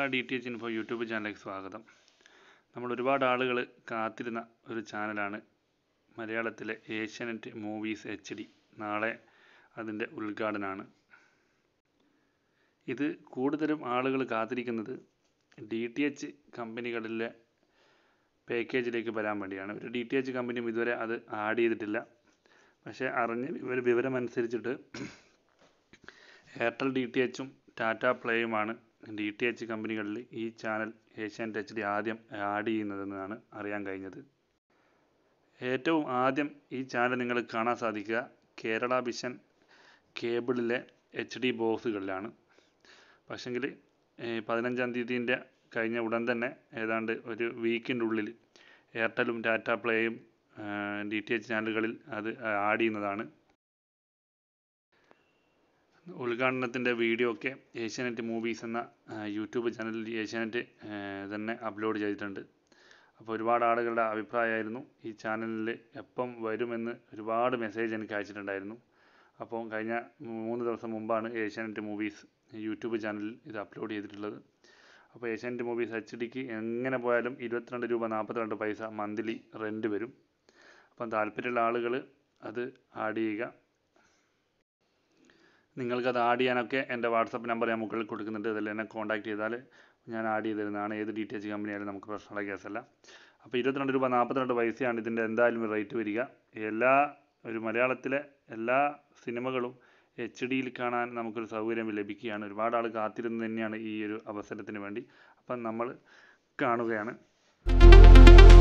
D T H info YouTube ചാനലിലേക്ക് സ്വാഗതം നമ്മൾ ഒരുപാട് ആളുകൾ കാത്തിരുന്ന ഒരു ചാനലാണ് മലയാളത്തിലെ ഏഷ്യാനെറ്റ് മൂവീസ് എച്ച് ഡി നാളെ അതിൻ്റെ ഉദ്ഘാടനമാണ് ഇത് കൂടുതലും ആളുകൾ കാത്തിരിക്കുന്നത് ഡി ടി എച്ച് കമ്പനികളിലെ പാക്കേജിലേക്ക് വരാൻ വേണ്ടിയാണ് ഒരു ഡി ടി എച്ച് കമ്പനിയും ഇതുവരെ അത് ആഡ് ചെയ്തിട്ടില്ല പക്ഷേ അറിഞ്ഞ വിവര വിവരമനുസരിച്ചിട്ട് എയർടെൽ ഡി ടി എച്ചും ടാറ്റ പ്ലേയുമാണ് ഡി ടി എച്ച് കമ്പനികളിൽ ഈ ചാനൽ ഏഷ്യാനെറ്റ് എച്ച് ഡി ആദ്യം ആഡ് ചെയ്യുന്നതെന്നാണ് അറിയാൻ കഴിഞ്ഞത് ഏറ്റവും ആദ്യം ഈ ചാനൽ നിങ്ങൾ കാണാൻ സാധിക്കുക കേരള വിഷൻ കേബിളിലെ എച്ച് ഡി ബോക്സുകളിലാണ് പക്ഷെങ്കിൽ പതിനഞ്ചാം തീയതിൻ്റെ കഴിഞ്ഞ ഉടൻ തന്നെ ഏതാണ്ട് ഒരു വീക്കിൻ്റെ ഉള്ളിൽ എയർടെലും ടാറ്റ പ്ലേയും ഡി ടി എച്ച് ചാനലുകളിൽ അത് ആഡ് ചെയ്യുന്നതാണ് ഉദ്ഘാടനത്തിൻ്റെ വീഡിയോ ഒക്കെ ഏഷ്യാനെറ്റ് മൂവീസ് എന്ന യൂട്യൂബ് ചാനലിൽ ഏഷ്യാനെറ്റ് തന്നെ അപ്ലോഡ് ചെയ്തിട്ടുണ്ട് അപ്പോൾ ഒരുപാട് ആളുകളുടെ അഭിപ്രായമായിരുന്നു ഈ ചാനലിൽ എപ്പം വരുമെന്ന് ഒരുപാട് മെസ്സേജ് എനിക്ക് അയച്ചിട്ടുണ്ടായിരുന്നു അപ്പോൾ കഴിഞ്ഞ മൂന്ന് ദിവസം മുമ്പാണ് ഏഷ്യാനെറ്റ് മൂവീസ് യൂട്യൂബ് ചാനലിൽ ഇത് അപ്ലോഡ് ചെയ്തിട്ടുള്ളത് അപ്പോൾ ഏഷ്യാനെറ്റ് മൂവീസ് എച്ച് ഡിക്ക് എങ്ങനെ പോയാലും ഇരുപത്തിരണ്ട് രൂപ നാൽപ്പത്തിരണ്ട് പൈസ മന്ത്ലി റെൻറ്റ് വരും അപ്പം താല്പര്യമുള്ള ആളുകൾ അത് ആഡ് ചെയ്യുക നിങ്ങൾക്കത് ആഡ് ചെയ്യാനൊക്കെ എൻ്റെ വാട്സപ്പ് നമ്പർ ഞാൻ മുകളിൽ കൊടുക്കുന്നുണ്ട് അതിൽ എന്നെ കോൺടാക്ട് ചെയ്താൽ ഞാൻ ആഡ് ചെയ്ത് തരുന്നതാണ് ഏത് ഡി ടി എച്ച് കമ്പനി ആയാലും നമുക്ക് പ്രശ്നമുള്ള കേസല്ല അപ്പോൾ ഇരുപത്തിരണ്ട് രൂപ നാൽപ്പത്തിരണ്ട് പൈസയാണ് ഇതിൻ്റെ എന്തായാലും റേറ്റ് വരിക എല്ലാ ഒരു മലയാളത്തിലെ എല്ലാ സിനിമകളും എച്ച് ഡിയിൽ കാണാൻ നമുക്കൊരു സൗകര്യം ലഭിക്കുകയാണ് ഒരുപാട് ആൾ കാത്തിരുന്ന് തന്നെയാണ് ഈ ഒരു അവസരത്തിന് വേണ്ടി അപ്പം നമ്മൾ കാണുകയാണ്